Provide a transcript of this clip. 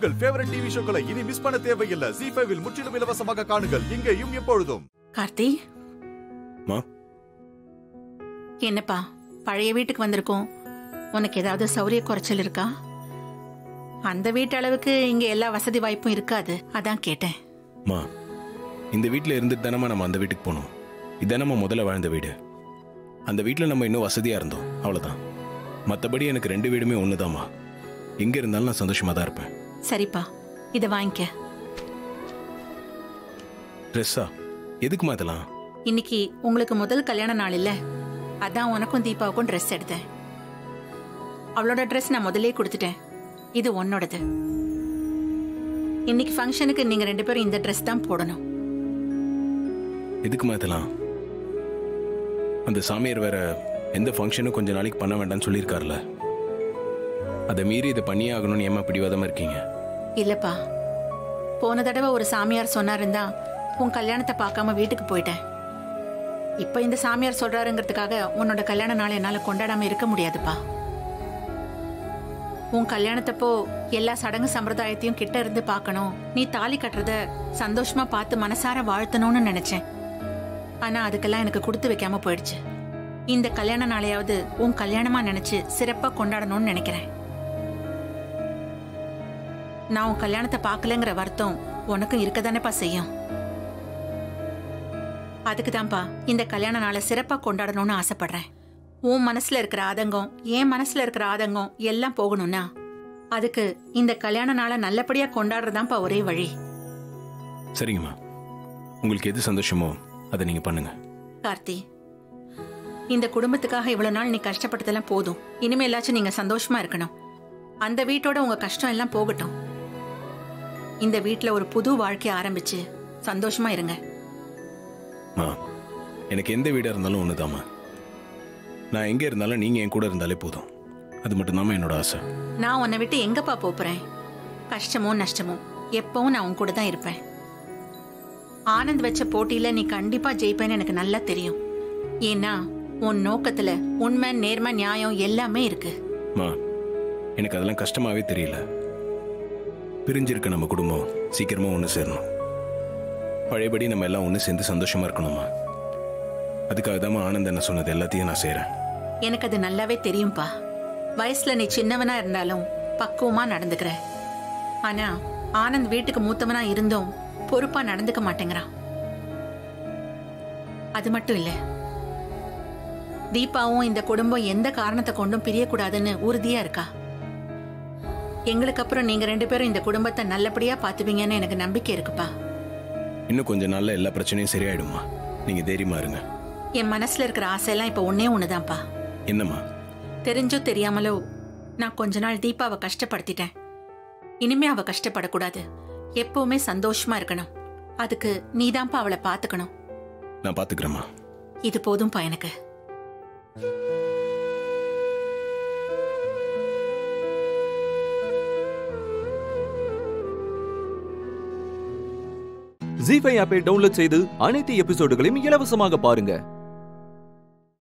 உங்கள் favourite TV ஷோக்களை இனி miss பண்ண தேவையில்லை ஜி ஃபைவில் முற்றிலும் இலவசமாக காணுங்கள் இங்கேயும் எப்பொழுதும் கார்த்தி மா? என்னப்பா பழைய வீட்டுக்கு வந்திருக்கோம் உனக்கு ஏதாவது சௌரிய குறைச்சல் இருக்கா அந்த வீட்டு அளவுக்கு இங்க எல்லா வசதி வாய்ப்பும் இருக்காது அதான் கேட்டேன் மா இந்த வீட்டில் இருந்துட்டு தானம்மா நம்ம அந்த வீட்டுக்கு போனோம் இதானே நம்ம முதல்ல வாழ்ந்த வீடு அந்த வீட்டில் நம்ம இன்னும் வசதியாக இருந்தோம் அவ்வளோதான் மற்றபடி எனக்கு ரெண்டு வீடுமே ஒன்று எங்கே இருந்தாலும் நான் சந்தோஷமாக தான் இருப்பேன் சரிப்பா இதை வாங்கிக்க ட்ரெஸ்ஸா எதுக்குமா இதெல்லாம் இன்னைக்கு உங்களுக்கு முதல் கல்யாண நாள் இல்ல அதான் உனக்கும் தீபாவுக்கும் ட்ரெஸ் எடுத்தேன் அவளோட ட்ரெஸ் நான் முதல்லயே கொடுத்துட்டேன் இது உன்னோடது இன்னைக்கு ஃபங்க்ஷனுக்கு நீங்க ரெண்டு பேரும் இந்த ட்ரெஸ் தான் போடணும் எதுக்குமா இதெல்லாம் அந்த சாமியார் வேற எந்த ஃபங்க்ஷனும் கொஞ்ச நாளைக்கு பண்ண வேண்டாம்னு சொல்லியிருக்காருல அதை மீறி இதை பண்ணியே ஆகணும்னு ஏமா பிடிவாதமாக இருக்கீங்க இல்லப்பா போன தடவை ஒரு சாமியார் சொன்னாருந்தா உன் கல்யாணத்தை பார்க்காம வீட்டுக்கு போயிட்டேன் இப்ப இந்த சாமியார் சொல்றாருங்கிறதுக்காக உன்னோட கல்யாண நாளை என்னால கொண்டாடாம இருக்க முடியாதுப்பா உன் கல்யாணத்தப்போ எல்லா சடங்கு சம்பிரதாயத்தையும் கிட்ட இருந்து பார்க்கணும் நீ தாலி கட்டுறத சந்தோஷமா பார்த்து மனசார வாழ்த்தணும்னு நினைச்சேன் ஆனா அதுக்கெல்லாம் எனக்கு கொடுத்து வைக்காம போயிடுச்சு இந்த கல்யாண நாளையாவது உன் கல்யாணமா நினைச்சு சிறப்பா கொண்டாடணும்னு நினைக்கிறேன் நான் உன் கல்யாணத்தை பார்க்கலங்கிற வருத்தம் உனக்கும் இருக்கதானேப்பா செய்யும் அதுக்கு தான்ப்பா இந்த கல்யாண நாளை சிறப்பா கொண்டாடணும்னு ஆசைப்படுறேன் உன் மனசுல இருக்கிற ஆதங்கம் என் மனசுல இருக்கிற ஆதங்கம் எல்லாம் போகணும்னா அதுக்கு இந்த கல்யாண நாளை நல்லபடியா கொண்டாடுறதான்ப்பா ஒரே வழி சரிங்கம்மா உங்களுக்கு எது சந்தோஷமோ அதை நீங்கள் பண்ணுங்க கார்த்தி இந்த குடும்பத்துக்காக இவ்வளவு நாள் நீ கஷ்டப்பட்டதெல்லாம் போதும் இனிமேலாச்சும் நீங்க சந்தோஷமா இருக்கணும் அந்த வீட்டோட உங்க கஷ்டம் எல்லாம் போகட்டும் இந்த வீட்ல ஒரு புது வாழ்க்கைய ஆரம்பிச்சு சந்தோஷமா இருங்க மா எனக்கு எந்த வீடாக இருந்தாலும் ஒன்று நான் எங்கே இருந்தாலும் நீங்கள் என் கூட இருந்தாலே போதும் அது மட்டும்தாம்மா என்னோட ஆசை நான் உன்னை விட்டு எங்கப்பா போறேன் கஷ்டமோ நஷ்டமோ எப்பவும் நான் உன் கூட தான் இருப்பேன் ஆனந்த் வச்ச போட்டியில நீ கண்டிப்பா ஜெயிப்பேன்னு எனக்கு நல்லா தெரியும் ஏன்னா உன் நோக்கத்துல உண்மை நேர்மை நியாயம் எல்லாமே இருக்கு மா எனக்கு அதெல்லாம் கஷ்டமாவே தெரியல பிரிஞ்சிருக்க நம்ம குடும்பம் சீக்கிரமா ஒன்று சேரணும் பழையபடி நம்ம எல்லாம் ஒன்று சேர்ந்து சந்தோஷமா இருக்கணுமா அதுக்காக தான் ஆனந்த் என்ன சொன்னது எல்லாத்தையும் நான் செய்கிறேன் எனக்கு அது நல்லாவே தெரியும்பா வயசுல நீ சின்னவனா இருந்தாலும் பக்குவமா நடந்துக்கிற ஆனா ஆனந்த் வீட்டுக்கு மூத்தவனா இருந்தும் பொறுப்பா நடந்துக்க மாட்டேங்கிறான் அது மட்டும் இல்ல தீபாவும் இந்த குடும்பம் எந்த காரணத்தை கொண்டும் பிரியக்கூடாதுன்னு உறுதியா இருக்கா எங்களுக்கு அப்புறம் நீங்க ரெண்டு பேரும் இந்த குடும்பத்தை நல்லபடியா பாத்துப்பீங்கன்னு எனக்கு நம்பிக்கை இருக்குப்பா இன்னும் கொஞ்ச நாள்ல எல்லா பிரச்சனையும் சரியாயிடுமா நீங்க தைரியமா இருங்க என் மனசுல இருக்கிற ஆசையெல்லாம் இப்ப ஒன்னே ஒண்ணுதான்ப்பா என்னம்மா தெரிஞ்சோ தெரியாமலோ நான் கொஞ்ச நாள் தீபாவை கஷ்டப்படுத்திட்டேன் இனிமே அவ கஷ்டப்படக்கூடாது எப்பவுமே சந்தோஷமா இருக்கணும் அதுக்கு நீதான்ப்பா அவளை பாத்துக்கணும் நான் பாத்துக்கிறேம்மா இது போதும்பா எனக்கு ஜி ஃபைவ் ஆப்பை டவுன்லோட் செய்து அனைத்து எபிசோடுகளையும் இலவசமாக பாருங்க